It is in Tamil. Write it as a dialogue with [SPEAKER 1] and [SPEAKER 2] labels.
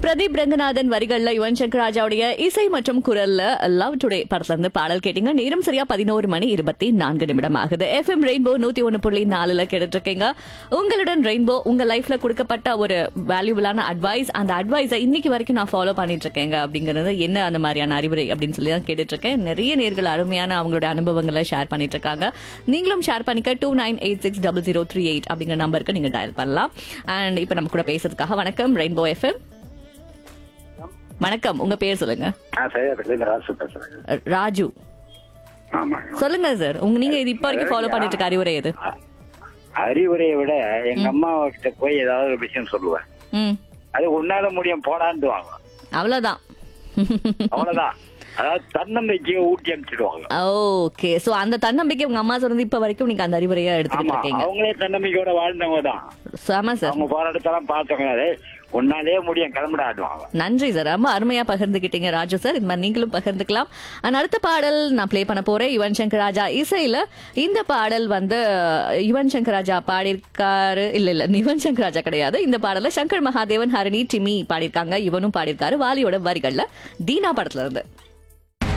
[SPEAKER 1] பிரதீப் ரங்கநாதன் வரிகள்ல யுவன் சங்கர் ராஜாவுடைய இசை மற்றும் குரல்ல லவ் டுடே படத்துல இருந்து பாடல் கேட்டீங்க நேரம் சரியா பதினோரு மணி இருபத்தி நான்கு நிமிடம் ஆகுது எஃப்எம் ரெயின்போ நூத்தி ஒன்னு புள்ளி நாலுல கேட்டுட்டு இருக்கீங்க உங்களுடன் ரெயின்போ உங்க லைஃப்ல கொடுக்கப்பட்ட ஒரு வேல்யூபிளான அட்வைஸ் அந்த அட்வைஸை இன்னைக்கு வரைக்கும் நான் ஃபாலோ பண்ணிட்டு இருக்கேங்க அப்படிங்கறது என்ன அந்த மாதிரியான அறிவுரை அப்படின்னு சொல்லி தான் கேட்டுட்டு இருக்கேன் நிறைய நேர்கள் அருமையான அவங்களோட அனுபவங்களை ஷேர் பண்ணிட்டு இருக்காங்க நீங்களும் ஷேர் பண்ணிக்க two nine eight six double zero three eight அப்படிங்கிற நம்பருக்கு நீங்க டயல் பண்ணலாம் அண்ட் இப்ப நம்ம கூட பேசுறதுக்காக வணக்கம் ரெயின்போ எஃப்எம் வணக்கம் உங்க பேர் சொல்லுங்க
[SPEAKER 2] ஆ சரியா பேசுறேன் ராசு பேசுறேன்
[SPEAKER 1] அஹ், ராஜு
[SPEAKER 2] ஆமாங்க
[SPEAKER 1] சொல்லுங்க சார் உங்க நீங்க இது இப்ப வரைக்கும் ஃபாலோ பண்ணிட்டு இருக்க அறிவுரை எது
[SPEAKER 2] அ- அறிவுரையை விட எங்க அம்மா கிட்ட போய் ஏதாவது ஒரு விஷயம் சொல்லுவேன்
[SPEAKER 1] ம்
[SPEAKER 2] அது உன்னால முடியும் போடான்னு வாங்க
[SPEAKER 1] அவ்வளவுதான்
[SPEAKER 2] அவ்வளவுதான் அதாவது தன்னம்பிக்கையை ஊட்டி அனுப்பிச்சிடுவாங்க
[SPEAKER 1] ஓகே சோ அந்த தன்னம்பிக்கை உங்க அம்மா சொன்னது இப்ப வரைக்கும் நீங்க அந்த அறிவுரையா எடுத்துக்கிட்டு
[SPEAKER 2] ஆமா
[SPEAKER 1] இருக்கீங்க
[SPEAKER 2] அவங்களே தன்னம்பிக்கையோட வாழ்ந்தவங்க தான்
[SPEAKER 1] ஆமா சார்
[SPEAKER 2] அவங்க போராட்டத்தெல்லாம் பார்த்தவங்க உன்னாலே முடியும் கிளம்பிட ஆடுவாங்க
[SPEAKER 1] நன்றி சார் ரொம்ப அருமையா பகிர்ந்துகிட்டீங்க ராஜு சார் இந்த மாதிரி நீங்களும் பகிர்ந்துக்கலாம் And அடுத்த பாடல் நான் ப்ளே பண்ண போறேன் யுவன் சங்கர் ராஜா இசையில இந்த பாடல் வந்து யுவன் சங்கர் ராஜா பாடியிருக்காரு இல்ல இல்ல யுவன் சங்கர் ராஜா கிடையாது இந்த பாடல சங்கர் மகாதேவன் ஹரணி டிமி பாடியிருக்காங்க இவனும் பாடியிருக்காரு வாலியோட வரிகள்ல தீனா படத்துல இருந்து